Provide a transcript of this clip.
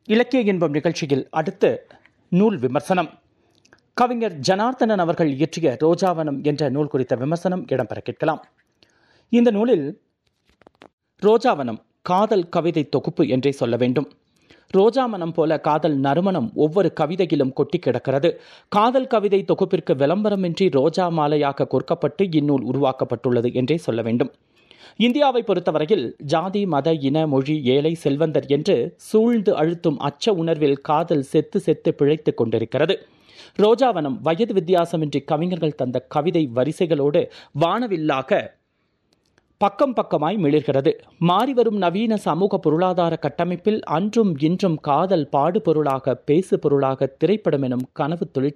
இலக்கிய இன்பம் நிகழ்ச்சியில் அடுத்து நூல் விமர்சனம் கவிஞர் ஜனார்த்தனன் அவர்கள் இயற்றிய ரோஜாவனம் என்ற நூல் குறித்த விமர்சனம் இடம்பெற கேட்கலாம் இந்த நூலில் ரோஜாவனம் காதல் கவிதை தொகுப்பு என்றே சொல்ல வேண்டும் ரோஜாமனம் போல காதல் நறுமணம் ஒவ்வொரு கவிதையிலும் கொட்டி கிடக்கிறது காதல் கவிதை தொகுப்பிற்கு விளம்பரமின்றி ரோஜா மாலையாக கோர்க்கப்பட்டு இந்நூல் உருவாக்கப்பட்டுள்ளது என்றே சொல்ல வேண்டும் இந்தியாவை பொறுத்தவரையில் ஜாதி மத இன மொழி ஏழை செல்வந்தர் என்று சூழ்ந்து அழுத்தும் அச்ச உணர்வில் காதல் செத்து செத்து பிழைத்துக் கொண்டிருக்கிறது ரோஜாவனம் வயது வித்தியாசமின்றி கவிஞர்கள் தந்த கவிதை வரிசைகளோடு வானவில்லாக பக்கம் பக்கமாய் மிளிர்கிறது மாறிவரும் நவீன சமூக பொருளாதார கட்டமைப்பில் அன்றும் இன்றும் காதல் பாடு பொருளாக பேசு பொருளாக திரைப்படம் எனும் கனவு தொழிற்சாலை